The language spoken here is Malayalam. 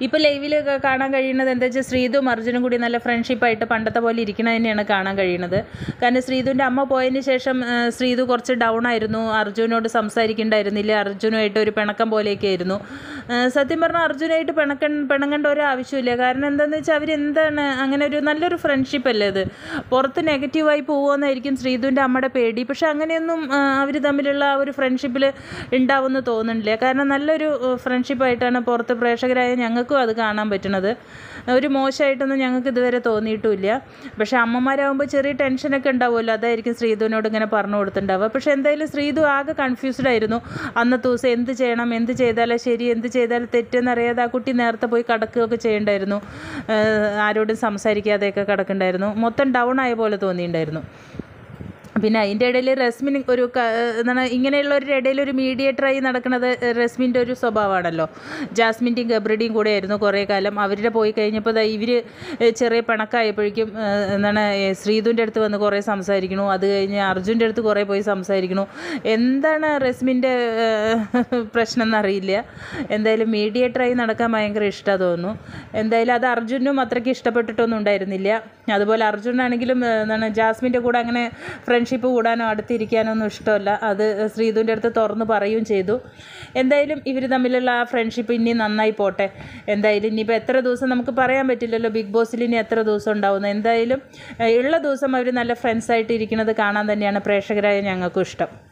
ഇപ്പോൾ ലൈവിൽ കാണാൻ കഴിയുന്നത് എന്താ വെച്ചാൽ ശ്രീതും അർജുനും കൂടി നല്ല ഫ്രണ്ട്ഷിപ്പായിട്ട് പണ്ടത്തെ പോലെ ഇരിക്കണത് തന്നെയാണ് കാണാൻ കഴിയുന്നത് കാരണം ശ്രീതുവിൻ്റെ അമ്മ പോയതിന് ശേഷം ആ, ശ്രീതു കുറച്ച് ഡൗൺ ആയിരുന്നു അർജുനോട് സംസാരിക്കണ്ടായിരുന്നില്ല അർജുനുമായിട്ട് ഒരു പിണക്കം പോലെയൊക്കെ ആയിരുന്നു ആ, സത്യം പറഞ്ഞാൽ അർജുനായിട്ട് പിണക്ക പിണങ്ങേണ്ട ഒരു ആവശ്യമില്ല കാരണം എന്താണെന്ന് വെച്ചാൽ അവരെന്താണ് അങ്ങനെ ഒരു നല്ലൊരു ഫ്രണ്ട്ഷിപ്പ് അല്ലേ അത് പുറത്ത് നെഗറ്റീവായി പോകുമെന്നായിരിക്കും ശ്രീതുവിൻ്റെ അമ്മയുടെ പേടി പക്ഷെ അങ്ങനെയൊന്നും അവർ തമ്മിലുള്ള ആ ഒരു ഫ്രണ്ട്ഷിപ്പിൽ ഉണ്ടാവുമെന്ന് തോന്നുന്നില്ല കാരണം നല്ലൊരു ഫ്രണ്ട്ഷിപ്പായിട്ടാണ് പുറത്ത് പ്രേക്ഷകരായ ഞങ്ങൾക്കും അത് കാണാൻ പറ്റുന്നത് ഒരു മോശമായിട്ടൊന്നും ഞങ്ങൾക്ക് ഇതുവരെ തോന്നിയിട്ടുമില്ല പക്ഷെ അമ്മമാരാകുമ്പോൾ ചെറിയ ടെൻഷനൊക്കെ ഉണ്ടാവുമല്ലോ അതായിരിക്കും ശ്രീധുവിനോട് ഇങ്ങനെ പറഞ്ഞു കൊടുത്തിട്ടുണ്ടാവുക പക്ഷെ എന്തായാലും ശ്രീധു ആകെ കൺഫ്യൂസ്ഡ് ആയിരുന്നു അന്നത്തെ ദിവസം എന്ത് ചെയ്യണം എന്ത് ചെയ്താലേ ശരി എന്ത് ചെയ്താൽ തെറ്റെന്നറിയാതെ ആ കുട്ടി നേരത്തെ പോയി കിടക്കുകയൊക്കെ ചെയ്യണ്ടായിരുന്നു ഏഹ് ആരോടും സംസാരിക്കാതെയൊക്കെ കിടക്കണ്ടായിരുന്നു മൊത്തം ഡൗൺ ആയ പോലെ തോന്നിയിട്ടുണ്ടായിരുന്നു പിന്നെ അതിൻ്റെ ഇടയിൽ റസ്മിൻ ഒരു ക- എന്താണ് ഇങ്ങനെയുള്ള ഒരു ഇടയിൽ ഒരു മീഡിയേറ്ററായി നടക്കുന്നത് റസ്മിൻ്റെ ഒരു സ്വഭാവമാണല്ലോ ജാസ്മിൻ്റെയും ഗബ്രിയുടെയും കൂടെ ആയിരുന്നു കുറേ കാലം അവരുടെ പോയി കഴിഞ്ഞപ്പോൾ ഇവർ ചെറിയ പിണക്കായപ്പോഴേക്കും ഏഹ്, എന്താണ് ഏഹ്, ശ്രീധുവിൻ്റെ അടുത്ത് വന്ന് കുറേ സംസാരിക്കണു അത് കഴിഞ്ഞ് അർജുൻ്റെ അടുത്ത് കുറേ പോയി സംസാരിക്കണു എന്താണ് റസ്മിൻ്റെ ഏഹ്, പ്രശ്നം എന്നറിയില്ല എന്തായാലും മീഡിയേറ്ററായി നടക്കാൻ ഭയങ്കര ഇഷ്ടമാണ് തോന്നുന്നു എന്തായാലും അത് അർജുനും അത്രയ്ക്ക് ഇഷ്ടപ്പെട്ടിട്ടൊന്നും ഉണ്ടായിരുന്നില്ല അതുപോലെ അർജുനാണെങ്കിലും ഏഹ്, എന്താണ് ജാസ്മിൻ്റെ കൂടെ അങ്ങനെ ഫ്രണ്ട്ഷിപ്പ് കൂടാനോ അടുത്തിരിക്കാനോ ഒന്നും ഇഷ്ടമല്ല അത് ശ്രീധുവിൻ്റെ അടുത്ത് തുറന്ന് പറയുകയും ചെയ്തു എന്തായാലും ഇവർ തമ്മിലുള്ള ആ ഫ്രണ്ട്ഷിപ്പ് ഇനി നന്നായി പോട്ടെ എന്തായാലും ഇനിയിപ്പോൾ എത്ര ദിവസം നമുക്ക് പറയാൻ പറ്റില്ലല്ലോ ബിഗ് ബോസിൽ ഇനി എത്ര ദിവസം ഉണ്ടാവുന്നത് എന്തായാലും ഏഹ്, ഉള്ള ദിവസം അവർ നല്ല ഫ്രണ്ട്സായിട്ട് ഇരിക്കുന്നത് കാണാൻ തന്നെയാണ് പ്രേക്ഷകരായ ഞങ്ങൾക്കും ഇഷ്ടം